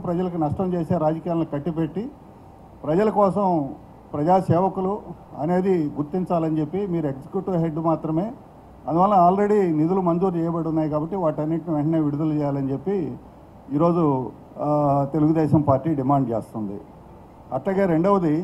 ప్రజలకు నష్టం చేసే రాజకీయాలను కట్టిపెట్టి ప్రజల కోసం ప్రజా సేవకులు అనేది గుర్తించాలని చెప్పి మీరు ఎగ్జిక్యూటివ్ హెడ్ మాత్రమే అందువల్ల ఆల్రెడీ నిధులు మంజూరు చేయబడి ఉన్నాయి కాబట్టి వాటన్నిటిని వెంటనే విడుదల చేయాలని చెప్పి ఈరోజు ఆ, తెలుగుదేశం పార్టీ డిమాండ్ చేస్తుంది అట్లాగే రెండవది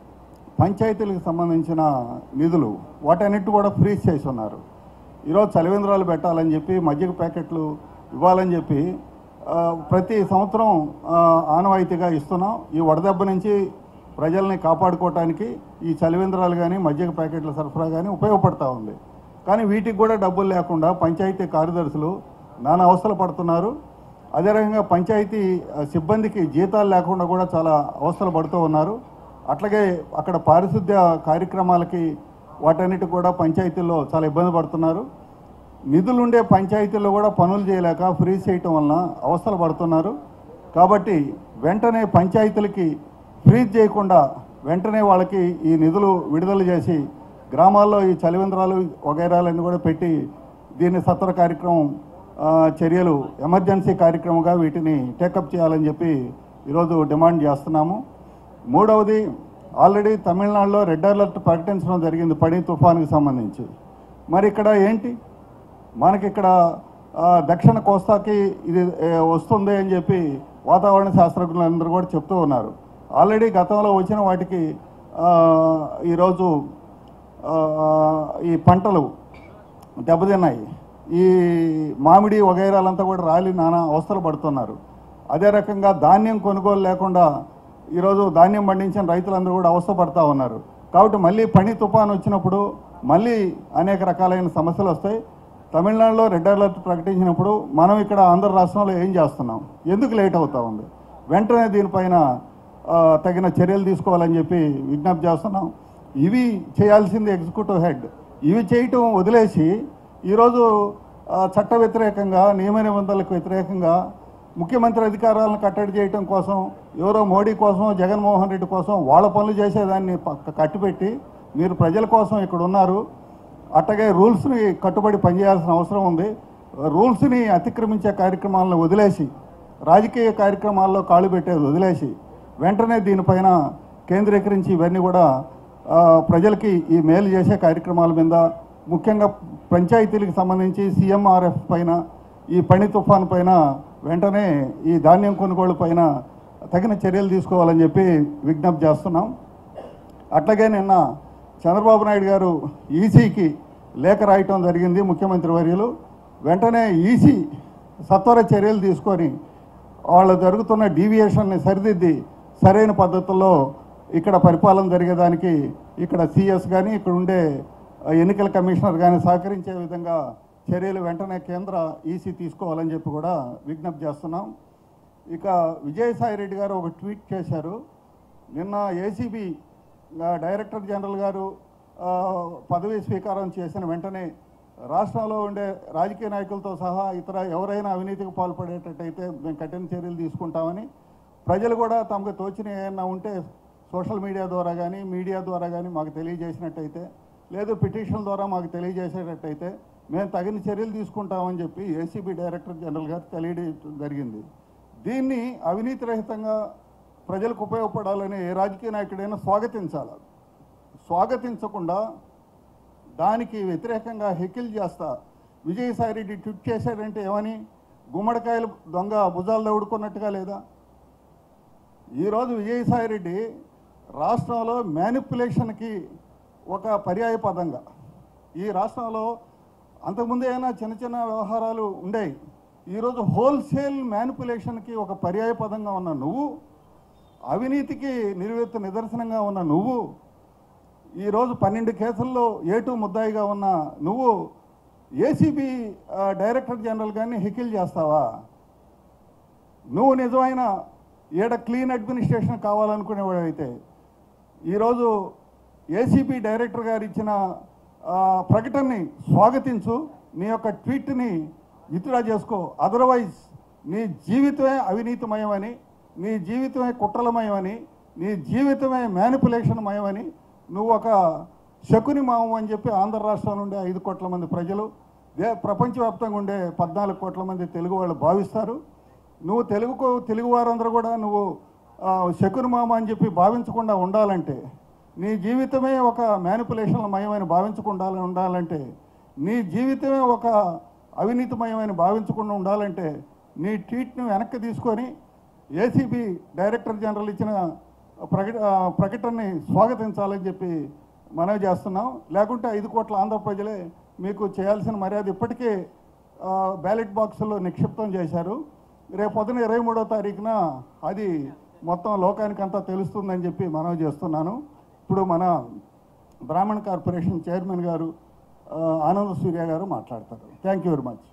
పంచాయతీలకు సంబంధించిన నిధులు వాటన్నిటి కూడా ఫ్రీజ్ చేసి ఉన్నారు ఈరోజు చలివేంద్రాలు పెట్టాలని చెప్పి మజ్జిగ ప్యాకెట్లు ఇవ్వాలని చెప్పి ఆ, ప్రతి సంవత్సరం ఆ, ఆనవాయితీగా ఇస్తున్నాం ఈ వడదెబ్బ నుంచి ప్రజల్ని కాపాడుకోవటానికి ఈ చలివేంద్రాలు కానీ మజ్జిగ ప్యాకెట్ల సరఫరా కానీ ఉపయోగపడతా ఉంది కానీ వీటికి కూడా డబ్బులు లేకుండా పంచాయతీ కార్యదర్శులు నానా అవస్థలు పడుతున్నారు అదే రకంగా పంచాయతీ ఆ, సిబ్బందికి జీతాలు లేకుండా కూడా చాలా అవస్థలు పడుతూ ఉన్నారు అట్లాగే అక్కడ పారిశుద్ధ్య కార్యక్రమాలకి వాటన్నిటి కూడా పంచాయతీల్లో చాలా ఇబ్బంది పడుతున్నారు నిధులుండే పంచాయతీల్లో కూడా పనులు చేయలేక ఫ్రీజ్ చేయటం వలన అవస్థలు పడుతున్నారు కాబట్టి వెంటనే పంచాయతీలకి ఫ్రీజ్ చేయకుండా వెంటనే వాళ్ళకి ఈ నిధులు విడుదల చేసి గ్రామాల్లో ఈ చలివేంద్రాలు వగైరాలన్నీ కూడా పెట్టి దీన్ని సత్వర కార్యక్రమం ఆ, చర్యలు ఎమర్జెన్సీ కార్యక్రమంగా వీటిని టేకప్ చేయాలని చెప్పి ఈరోజు డిమాండ్ చేస్తున్నాము మూడవది ఆల్రెడీ తమిళనాడులో రెడ్ అలర్ట్ ప్రకటించడం జరిగింది పడి తుఫానుకి సంబంధించి మరి ఇక్కడ ఏంటి మనకి ఇక్కడ ఆ, దక్షిణ కోస్తాకి ఇది ఏ, వస్తుంది అని చెప్పి వాతావరణ శాస్త్రజ్ఞులందరూ కూడా చెప్తూ ఉన్నారు ఆల్రెడీ గతంలో వచ్చిన వాటికి ఆ, ఈరోజు ఆ, ఈ పంటలు దెబ్బతిన్నాయి ఈ మామిడి వగైరాలంతా కూడా రాలి నానా అవస్థలు పడుతున్నారు అదే రకంగా ధాన్యం కొనుగోలు లేకుండా ఈరోజు ధాన్యం పండించిన రైతులందరూ కూడా అవస్థ పడతా ఉన్నారు కాబట్టి మళ్ళీ పని తుఫాను వచ్చినప్పుడు మళ్ళీ అనేక రకాలైన సమస్యలు వస్తాయి తమిళనాడులో రెడ్ అలర్ట్ ప్రకటించినప్పుడు మనం ఇక్కడ ఆంధ్ర రాష్ట్రంలో ఏం చేస్తున్నాం ఎందుకు లేట్ అవుతా ఉంది వెంటనే దీనిపైన ఆ, తగిన చర్యలు తీసుకోవాలని చెప్పి విజ్ఞప్తి చేస్తున్నాం ఇవి చేయాల్సింది ఎగ్జిక్యూటివ్ హెడ్ ఇవి చేయటం వదిలేసి ఈరోజు ఆ, చట్ట వ్యతిరేకంగా నియమ నిబంధనలకు వ్యతిరేకంగా ముఖ్యమంత్రి అధికారాలను కట్టడి చేయటం కోసం ఎవరో మోడీ కోసం జగన్మోహన్ రెడ్డి కోసం వాళ్ళ పనులు చేసేదాన్ని పక్క కట్టిపెట్టి మీరు ప్రజల కోసం ఇక్కడ ఉన్నారు అట్టగే రూల్స్ని కట్టుబడి పనిచేయాల్సిన అవసరం ఉంది రూల్స్ని అతిక్రమించే కార్యక్రమాలను వదిలేసి రాజకీయ కార్యక్రమాల్లో కాళ్ళు పెట్టేది వదిలేసి వెంటనే దీనిపైన కేంద్రీకరించి ఇవన్నీ కూడా ఆ, ప్రజలకి ఈ మేలు చేసే కార్యక్రమాల మీద ముఖ్యంగా పంచాయతీలకు సంబంధించి సీఎంఆర్ఎఫ్ పైన ఈ పని తుఫాన్ పైన వెంటనే ఈ ధాన్యం కొనుగోలు పైన తగిన చర్యలు తీసుకోవాలని చెప్పి విజ్ఞప్తి చేస్తున్నాం అట్లాగే నిన్న చంద్రబాబు నాయుడు గారు ఈసీకి లేఖ రాయటం జరిగింది ముఖ్యమంత్రి వర్యులు వెంటనే ఈసీ సత్వర చర్యలు తీసుకొని వాళ్ళు జరుగుతున్న డీవియేషన్ని సరిదిద్ది సరైన పద్ధతుల్లో ఇక్కడ పరిపాలన జరిగేదానికి ఇక్కడ సిఎస్ కానీ ఇక్కడ ఉండే ఎన్నికల కమిషనర్ కానీ సహకరించే విధంగా చర్యలు వెంటనే కేంద్ర ఈసీ తీసుకోవాలని చెప్పి కూడా విజ్ఞప్తి చేస్తున్నాం ఇక విజయసాయి రెడ్డి గారు ఒక ట్వీట్ చేశారు నిన్న ఏసీబీ డైరెక్టర్ జనరల్ గారు ఆ, పదవీ స్వీకారం చేసిన వెంటనే రాష్ట్రంలో ఉండే రాజకీయ నాయకులతో సహా ఇతర ఎవరైనా అవినీతికి పాల్పడేటట్టయితే మేము కఠిన చర్యలు తీసుకుంటామని ప్రజలు కూడా తమకు తోచిన ఏమైనా ఉంటే సోషల్ మీడియా ద్వారా కానీ మీడియా ద్వారా కానీ మాకు తెలియజేసినట్టయితే లేదు పిటిషన్ ద్వారా మాకు తెలియజేసేటట్టయితే మేము తగిన చర్యలు తీసుకుంటామని చెప్పి ఏసీబీ డైరెక్టర్ జనరల్ గారు తెలియజేయడం జరిగింది దీన్ని అవినీతి రహితంగా ప్రజలకు ఉపయోగపడాలని ఏ రాజకీయ నాయకుడైనా స్వాగతించాలి స్వాగతించకుండా దానికి వ్యతిరేకంగా హెకిల్ చేస్తా విజయసాయి రెడ్డి ట్విట్ చేశాడంటే ఏమని గుమ్మడికాయలు దొంగ భుజాలు దౌడుకున్నట్టుగా లేదా ఈరోజు విజయసాయి రెడ్డి రాష్ట్రంలో మ్యానిపులేషన్కి ఒక పర్యాయ పదంగా ఈ రాష్ట్రంలో అంతకుముందు అయినా చిన్న చిన్న వ్యవహారాలు ఉండేవి ఈరోజు హోల్సేల్ మ్యానిపులేషన్కి ఒక పర్యాయ పదంగా ఉన్న నువ్వు అవినీతికి నిలువెత్తు నిదర్శనంగా ఉన్న నువ్వు ఈరోజు పన్నెండు కేసుల్లో ఏటు ముద్దాయిగా ఉన్న నువ్వు ఏసీబీ డైరెక్టర్ జనరల్ గారిని హికిల్ చేస్తావా నువ్వు నిజమైన ఏడ క్లీన్ అడ్మినిస్ట్రేషన్ కావాలనుకునేవాడైతే ఈరోజు ఏసీబీ డైరెక్టర్ గారు ఇచ్చిన ఆ, ప్రకటనని స్వాగతించు నీ యొక్క ట్వీట్ని విత్డ్రా చేసుకో అదర్వైజ్ నీ జీవితమే అవినీతిమయమని నీ జీవితమే కుట్రలమయమని నీ జీవితమే మ్యానిపులేషన్ మయమని నువ్వు ఒక శకుని మావం అని చెప్పి ఆంధ్ర రాష్ట్రం నుండి ఐదు కోట్ల మంది ప్రజలు దే ప్రపంచవ్యాప్తంగా ఉండే పద్నాలుగు కోట్ల మంది తెలుగు వాళ్ళు భావిస్తారు నువ్వు తెలుగుకు తెలుగు వారందరూ కూడా నువ్వు ఆ, శకునమామ అని చెప్పి భావించకుండా ఉండాలంటే నీ జీవితమే ఒక మ్యానిపులేషన్ మయమని భావించకుండా ఉండాలంటే నీ జీవితమే ఒక అవినీతిమయమని భావించకుండా ఉండాలంటే నీ ట్వీట్ను వెనక్కి తీసుకొని ఏసీబీ డైరెక్టర్ జనరల్ ఇచ్చిన ప్రకట ఆ, ప్రకటనని స్వాగతించాలని చెప్పి మనవి చేస్తున్నాం లేకుంటే ఐదు కోట్ల ఆంధ్ర ప్రజలే మీకు చేయాల్సిన మర్యాద ఇప్పటికే ఆ, బ్యాలెట్ బాక్సుల్లో నిక్షిప్తం చేశారు రేపు పొద్దున ఇరవై మూడో తారీఖున అది మొత్తం లోకానికంతా తెలుస్తుందని చెప్పి మనవి చేస్తున్నాను ఇప్పుడు మన బ్రాహ్మణ్ కార్పొరేషన్ చైర్మన్ గారు ఆ, ఆనంద సూర్య గారు మాట్లాడతారు థ్యాంక్ యూ వెరీ మచ్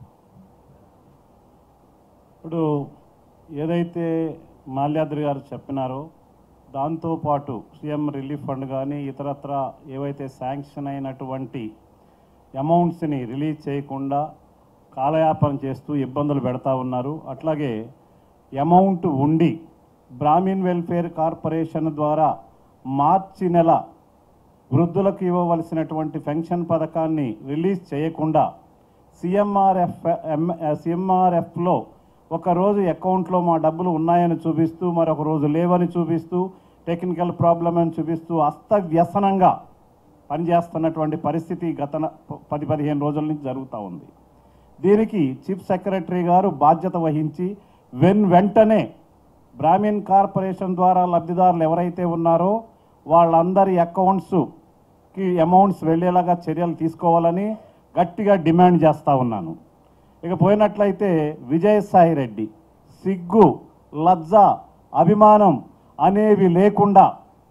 ఇప్పుడు ఏదైతే మాల్యాద్రి గారు చెప్పినారో దాంతోపాటు సీఎం రిలీఫ్ ఫండ్ కానీ ఇతరత్ర ఏవైతే శాంక్షన్ అయినటువంటి అమౌంట్స్ని రిలీజ్ చేయకుండా కాలయాపన చేస్తూ ఇబ్బందులు పెడతా ఉన్నారు అట్లాగే అమౌంట్ ఉండి బ్రాహ్మిన్ వెల్ఫేర్ కార్పొరేషన్ ద్వారా మార్చి నెల వృద్ధులకు ఇవ్వవలసినటువంటి పెన్షన్ పథకాన్ని రిలీజ్ చేయకుండా సిఎంఆర్ఎఫ్ సిఎంఆర్ఎఫ్లో ఒకరోజు అకౌంట్లో మా డబ్బులు ఉన్నాయని చూపిస్తూ మరొక రోజు లేవని చూపిస్తూ టెక్నికల్ ప్రాబ్లం అని చూపిస్తూ అస్తవ్యసనంగా పనిచేస్తున్నటువంటి పరిస్థితి గత న- పది పదిహేను రోజుల నుంచి జరుగుతూ ఉంది దీనికి చీఫ్ సెక్రటరీ గారు బాధ్యత వహించి వెన్ వెంటనే బ్రాహ్మిన్ కార్పొరేషన్ ద్వారా లబ్ధిదారులు ఎవరైతే ఉన్నారో వాళ్ళందరి అకౌంట్స్కి అమౌంట్స్ వెళ్ళేలాగా చర్యలు తీసుకోవాలని గట్టిగా డిమాండ్ చేస్తూ ఉన్నాను ఇక పోయినట్లయితే విజయసాయి రెడ్డి సిగ్గు లజ్జ అభిమానం అనేవి లేకుండా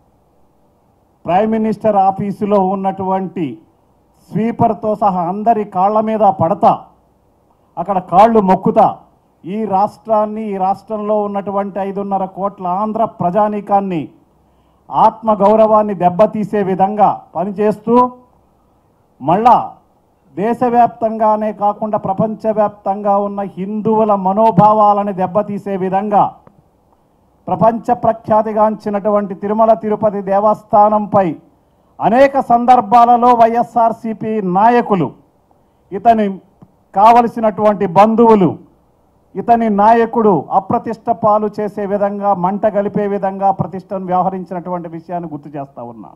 ప్రైమ్ మినిస్టర్ ఆఫీసులో ఉన్నటువంటి స్వీపర్తో సహా అందరి కాళ్ళ మీద పడతా అక్కడ కాళ్ళు మొక్కుతా ఈ రాష్ట్రాన్ని ఈ రాష్ట్రంలో ఉన్నటువంటి ఐదున్నర కోట్ల ఆంధ్ర ప్రజానీకాన్ని ఆత్మ గౌరవాన్ని దెబ్బతీసే విధంగా పనిచేస్తూ మళ్ళా దేశవ్యాప్తంగానే కాకుండా ప్రపంచవ్యాప్తంగా ఉన్న హిందువుల మనోభావాలని దెబ్బతీసే విధంగా ప్రపంచ ప్రఖ్యాతిగాంచినటువంటి తిరుమల తిరుపతి దేవస్థానంపై అనేక సందర్భాలలో వైఎస్ఆర్సిపి నాయకులు ఇతని కావలసినటువంటి బంధువులు ఇతని నాయకుడు అప్రతిష్ట పాలు చేసే విధంగా మంట గలిపే విధంగా ప్రతిష్టను వ్యవహరించినటువంటి విషయాన్ని గుర్తు చేస్తా ఉన్నాను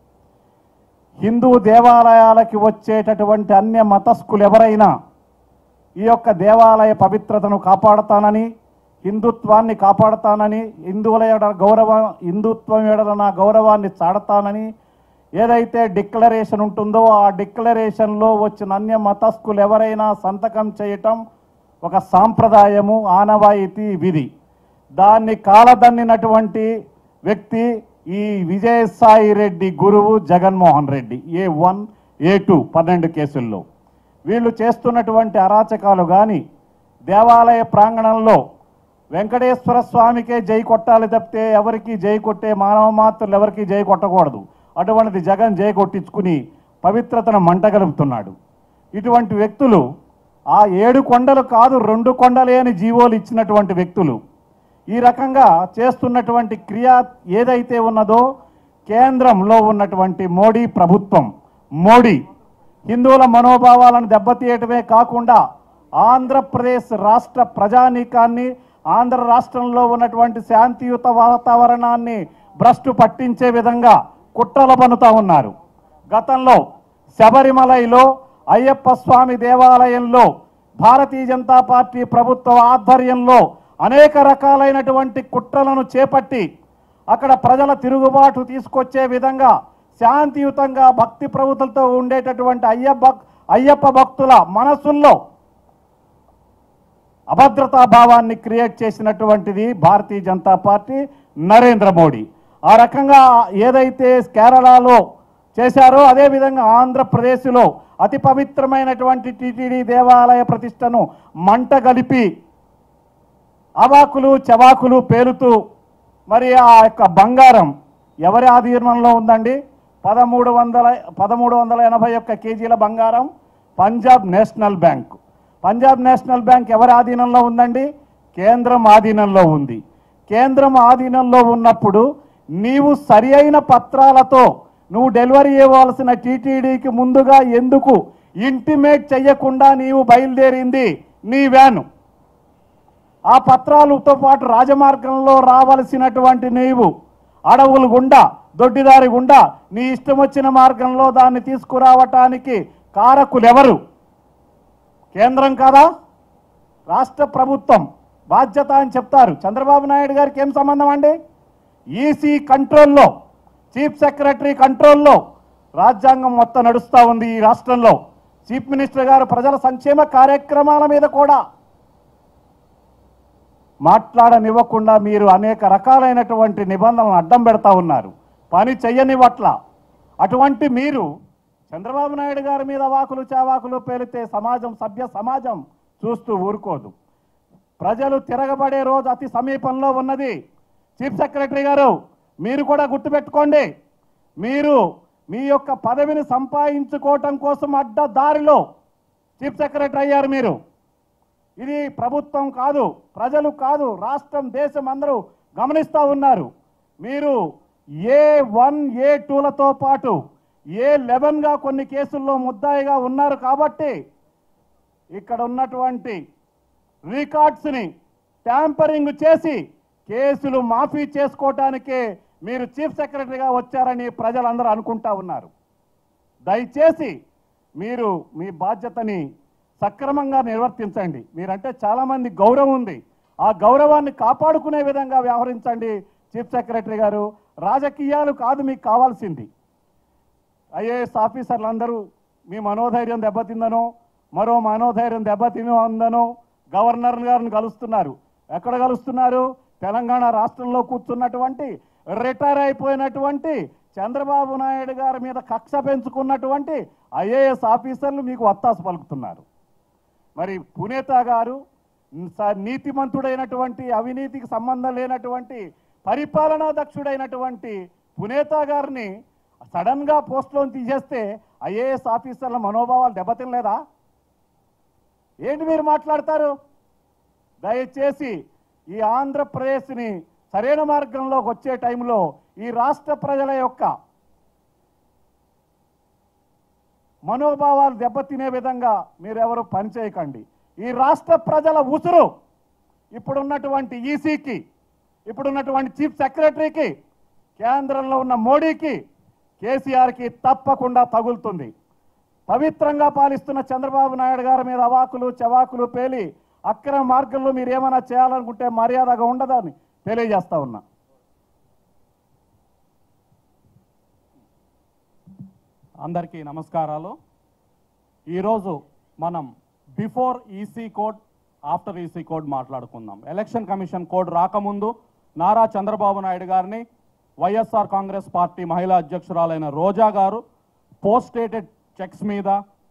హిందూ దేవాలయాలకి వచ్చేటటువంటి అన్య మతస్థులు ఎవరైనా ఈ యొక్క దేవాలయ పవిత్రతను కాపాడతానని హిందుత్వాన్ని కాపాడతానని హిందువుల ఎడల గౌరవ హిందుత్వం ఎడల నా గౌరవాన్ని చాడతానని ఏదైతే డిక్లరేషన్ ఉంటుందో ఆ డిక్లరేషన్లో వచ్చిన అన్య మతస్థులు ఎవరైనా సంతకం చేయటం ఒక సాంప్రదాయము ఆనవాయితీ విధి దాన్ని కాలదన్నినటువంటి వ్యక్తి ఈ విజయసాయి రెడ్డి గురువు Jaganmohan Reddy A one A two పన్నెండు కేసుల్లో వీళ్ళు చేస్తున్నటువంటి అరాచకాలు కానీ దేవాలయ ప్రాంగణంలో వెంకటేశ్వర స్వామికే జై కొట్టాలి తప్పితే ఎవరికి జై కొట్టే మానవ మాత్రులు ఎవరికి జై కొట్టకూడదు అటువంటిది జగన్ జై కొట్టించుకుని పవిత్రతను మంటగలుపుతున్నాడు ఇటువంటి వ్యక్తులు ఆ ఏడు కొండలు కాదు రెండు కొండలే అని జీవోలు ఇచ్చినటువంటి వ్యక్తులు ఈ రకంగా చేస్తున్నటువంటి క్రియ ఏదైతే ఉన్నదో కేంద్రంలో ఉన్నటువంటి మోడీ ప్రభుత్వం మోడీ హిందువుల మనోభావాలను దెబ్బతీయటమే కాకుండా ఆంధ్రప్రదేశ్ రాష్ట్ర ప్రజానీకాన్ని ఆంధ్ర రాష్ట్రంలో ఉన్నటువంటి శాంతియుత వాతావరణాన్ని భ్రష్టు పట్టించే విధంగా కుట్రలు పన్నుతా ఉన్నారు గతంలో శబరిమలైలో అయ్యప్ప స్వామి దేవాలయంలో భారతీయ జనతా పార్టీ ప్రభుత్వ ఆధ్వర్యంలో అనేక రకాలైనటువంటి కుట్రలను చేపట్టి అక్కడ ప్రజల తిరుగుబాటు తీసుకొచ్చే విధంగా శాంతియుతంగా భక్తి ప్రభుత్వంతో ఉండేటటువంటి అయ్యప్ప అయ్యప్ప భక్తుల మనసుల్లో అభద్రతా భావాన్ని క్రియేట్ చేసినటువంటిది భారతీయ జనతా పార్టీ నరేంద్ర మోడీ ఆ రకంగా ఏదైతే కేరళలో చేశారో అదేవిధంగా ఆంధ్రప్రదేశ్లో అతి పవిత్రమైనటువంటి టీటీడీ దేవాలయ ప్రతిష్టను మంట గలిపి అవాకులు చవాకులు పేలుతూ మరి ఆ యొక్క బంగారం ఎవరి ఆధీనంలో ఉందండి పదమూడు వందల పదమూడు వందల ఎనభై ఒక్క కేజీల బంగారం Punjab National Bank Punjab National Bank ఎవరి ఆధీనంలో ఉందండి కేంద్రం ఆధీనంలో ఉంది కేంద్రం ఆధీనంలో ఉన్నప్పుడు నీవు సరి అయిన పత్రాలతో నువ్వు డెలివరీ ఇవ్వాల్సిన టీటీడీకి ముందుగా ఎందుకు ఇంటిమేట్ చెయ్యకుండా నీవు బయలుదేరింది నీ వ్యాను ఆ పత్రాలతో పాటు రాజమార్గంలో రావలసినటువంటి నీవు అడవులు గుండా దొడ్డిదారి గుండా నీ ఇష్టం వచ్చిన మార్గంలో దాన్ని తీసుకురావటానికి కారకులెవరు కేంద్రం కాదా రాష్ట్ర ప్రభుత్వం బాధ్యత అని చెప్తారు చంద్రబాబు నాయుడు గారికి ఏం సంబంధం అండి ఈసీ కంట్రోల్లో చీఫ్ సెక్రటరీ కంట్రోల్లో రాజ్యాంగం మొత్తం నడుస్తూ ఉంది ఈ రాష్ట్రంలో చీఫ్ మినిస్టర్ గారు ప్రజల సంక్షేమ కార్యక్రమాల మీద కూడా మాట్లాడనివ్వకుండా మీరు అనేక రకాలైనటువంటి నిబంధనలను అడ్డం పెడతా ఉన్నారు పని చెయ్యనివ్వట్ల అటువంటి మీరు చంద్రబాబు నాయుడు గారి మీద వాకులు చావాకులు పేలితే సమాజం సభ్య సమాజం చూస్తూ ఊరుకోదు ప్రజలు తిరగబడే రోజు అతి సమీపంలో ఉన్నది చీఫ్ సెక్రటరీ గారు మీరు కూడా గుర్తుపెట్టుకోండి మీరు మీ యొక్క పదవిని సంపాదించుకోవటం కోసం అడ్డ దారిలో చీఫ్ సెక్రటరీ అయ్యారు మీరు ఇది ప్రభుత్వం కాదు ప్రజలు కాదు రాష్ట్రం దేశం అందరూ గమనిస్తూ ఉన్నారు మీరు ఏ వన్ ఏ టూలతో పాటు ఏ లెవెన్గా కొన్ని కేసుల్లో ముద్దాయిగా ఉన్నారు కాబట్టి ఇక్కడ ఉన్నటువంటి రికార్డ్స్ని ట్యాంపరింగ్ చేసి కేసులు మాఫీ చేసుకోవటానికే మీరు చీఫ్ సెక్రటరీగా వచ్చారని ప్రజలందరూ అనుకుంటా ఉన్నారు దయచేసి మీరు మీ బాధ్యతని సక్రమంగా నిర్వర్తించండి మీరంటే చాలామంది గౌరవం ఉంది ఆ గౌరవాన్ని కాపాడుకునే విధంగా వ్యవహరించండి చీఫ్ సెక్రటరీ గారు రాజకీయాలు కాదు మీకు కావాల్సింది ఐఏఎస్ ఆఫీసర్లందరూ మీ మనోధైర్యం దెబ్బతిందనో మరో మనోధైర్యం దెబ్బతిందనో గవర్నర్ గారిని కలుస్తున్నారు ఎక్కడ కలుస్తున్నారు తెలంగాణ రాష్ట్రంలో కూర్చున్నటువంటి రిటైర్ అయిపోయినటువంటి చంద్రబాబు నాయుడు గారి మీద కక్ష పెంచుకున్నటువంటి ఐఏఎస్ ఆఫీసర్లు మీకు వత్తాసు పలుకుతున్నారు మరి పునేత గారు స- నీతిమంతుడైనటువంటి అవినీతికి సంబంధం లేనటువంటి పరిపాలనా దక్షుడైనటువంటి పునేత గారిని సడన్ గా పోస్ట్లో తీసేస్తే ఐఏఎస్ ఆఫీసర్ల మనోభావాలు దెబ్బతినలేదా ఏంటి మీరు మాట్లాడతారు దయచేసి ఈ ఆంధ్రప్రదేశ్ని సరైన మార్గంలోకి వచ్చే టైంలో ఈ రాష్ట్ర ప్రజల యొక్క మనోభావాలు దెబ్బతినే విధంగా మీరెవరు పనిచేయకండి ఈ రాష్ట్ర ప్రజల ఉసురు ఇప్పుడున్నటువంటి ఈసీకి ఇప్పుడున్నటువంటి చీఫ్ సెక్రటరీకి కేంద్రంలో ఉన్న మోడీకి కేసీఆర్కి తప్పకుండా తగులుతుంది పవిత్రంగా పాలిస్తున్న చంద్రబాబు నాయుడు గారి మీద అవాకులు చవాకులు పేలి అక్రమ మార్గంలో మీరు ఏమైనా చేయాలనుకుంటే మర్యాదగా ఉండదని తెలియజేస్తా ఉన్నా అందరికీ నమస్కారాలు ఈరోజు మనం before EC code after EC code మాట్లాడుకుందాం ఎలక్షన్ కమిషన్ కోడ్ రాకముందు నారా చంద్రబాబు నాయుడు గారిని వైఎస్ఆర్ కాంగ్రెస్ పార్టీ మహిళా అధ్యక్షురాలైన రోజా గారు పోస్ట్ డేటెడ్ చెక్స్ మీద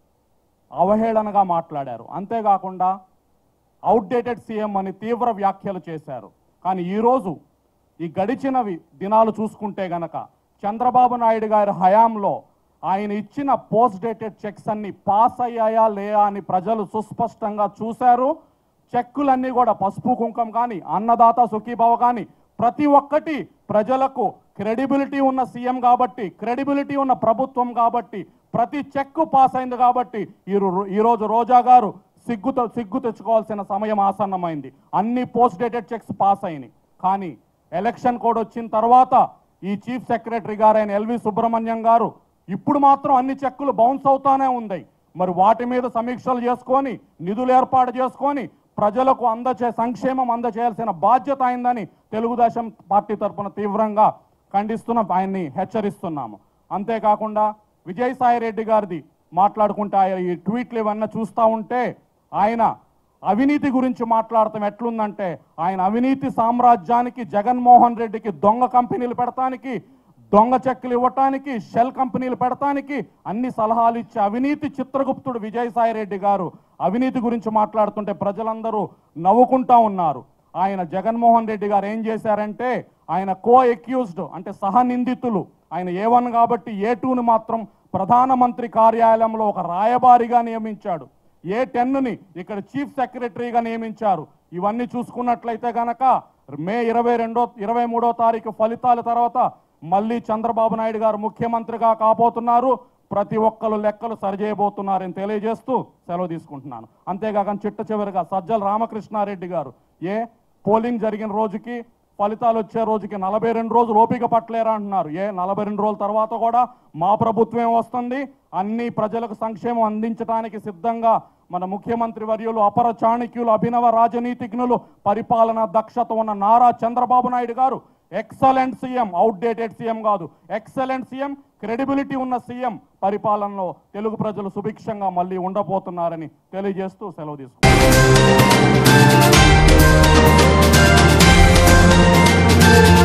అవహేళనగా మాట్లాడారు అంతేకాకుండా అవుట్డేటెడ్ సీఎం అని తీవ్ర వ్యాఖ్యలు చేశారు కానీ ఈరోజు ఈ గడిచినవి దినాలు చూసుకుంటే గనక చంద్రబాబు నాయుడు గారి హయాంలో ఆయన ఇచ్చిన పోస్ట్ డేటెడ్ చెక్స్ అన్ని పాస్ అయ్యాయా లేయా అని ప్రజలు సుస్పష్టంగా చూశారు చెక్కులన్నీ కూడా పసుపు కుంకం కానీ అన్నదాత సుఖీభవ కానీ ప్రతి ఒక్కటి ప్రజలకు క్రెడిబిలిటీ ఉన్న సీఎం కాబట్టి క్రెడిబిలిటీ ఉన్న ప్రభుత్వం కాబట్టి ప్రతి చెక్కు పాస్ అయింది కాబట్టి ఈ రో- ఈరోజు రోజా గారు సిగ్గుతో సిగ్గు తెచ్చుకోవాల్సిన సమయం ఆసన్నమైంది అన్ని పోస్ట్ డేటెడ్ చెక్స్ పాస్ అయినాయి కానీ ఎలక్షన్ కోడ్ వచ్చిన తర్వాత ఈ చీఫ్ సెక్రటరీ గారైన ఎల్వి సుబ్రహ్మణ్యం గారు ఇప్పుడు మాత్రం అన్ని చెక్కులు బౌన్స్ అవుతానే ఉన్నాయి మరి వాటి మీద సమీక్షలు చేసుకొని నిధులు ఏర్పాటు చేసుకొని ప్రజలకు అందచే సంక్షేమం అందచేయాల్సిన బాధ్యత అయిందని తెలుగుదేశం పార్టీ తరఫున తీవ్రంగా ఖండిస్తున్నాం ఆయన్ని హెచ్చరిస్తున్నాము అంతేకాకుండా విజయసాయి రెడ్డి గారిది మాట్లాడుకుంటే ఆయన ఈ ట్వీట్లు ఇవన్నీ చూస్తూ ఉంటే ఆయన అవినీతి గురించి మాట్లాడటం ఎట్లుందంటే ఆయన అవినీతి సామ్రాజ్యానికి జగన్మోహన్ రెడ్డికి దొంగ కంపెనీలు పెడతానికి దొంగ చెక్కులు ఇవ్వటానికి షెల్ కంపెనీలు పెడతానికి అన్ని సలహాలు ఇచ్చే అవినీతి చిత్రగుప్తుడు విజయసాయి రెడ్డి గారు అవినీతి గురించి మాట్లాడుతుంటే ప్రజలందరూ నవ్వుకుంటా ఉన్నారు ఆయన జగన్మోహన్ రెడ్డి గారు ఏం చేశారంటే ఆయన కో ఎక్యూజ్డ్ అంటే సహనిందితులు ఆయన ఏ వన్ కాబట్టి ఏ టూని మాత్రం ప్రధానమంత్రి కార్యాలయంలో ఒక రాయబారిగా నియమించాడు ఏ టెన్ని ఇక్కడ చీఫ్ సెక్రటరీగా నియమించారు ఇవన్నీ చూసుకున్నట్లయితే గనక మే ఇరవై రెండో ఇరవై మూడో తారీఖు ఫలితాల తర్వాత మళ్ళీ చంద్రబాబు నాయుడు గారు ముఖ్యమంత్రిగా కాబోతున్నారు ప్రతి ఒక్కరు లెక్కలు సరిచేయబోతున్నారని తెలియజేస్తూ సెలవు తీసుకుంటున్నాను అంతేకాక చిట్ట చివరిగా సజ్జల రామకృష్ణారెడ్డి గారు ఏ పోలింగ్ జరిగిన రోజుకి ఫలితాలు వచ్చే రోజుకి నలభై రెండు రోజులు ఓపిక పట్టలేరా అంటున్నారు ఏ నలభై రెండు రోజుల తర్వాత కూడా మా ప్రభుత్వం వస్తుంది అన్ని ప్రజలకు సంక్షేమం అందించడానికి సిద్ధంగా మన ముఖ్యమంత్రి వర్యులు అపర చాణక్యులు అభినవ రాజనీతిజ్ఞులు పరిపాలన దక్షత ఉన్న నారా చంద్రబాబు నాయుడు గారు ఎక్సలెంట్ సీఎం అవుట్డేటెడ్ సీఎం కాదు ఎక్సలెంట్ సీఎం క్రెడిబిలిటీ ఉన్న సీఎం పరిపాలనలో తెలుగు ప్రజలు సుభిక్షంగా మళ్ళీ ఉండబోతున్నారని తెలియజేస్తూ సెలవు తీసుకుంటారు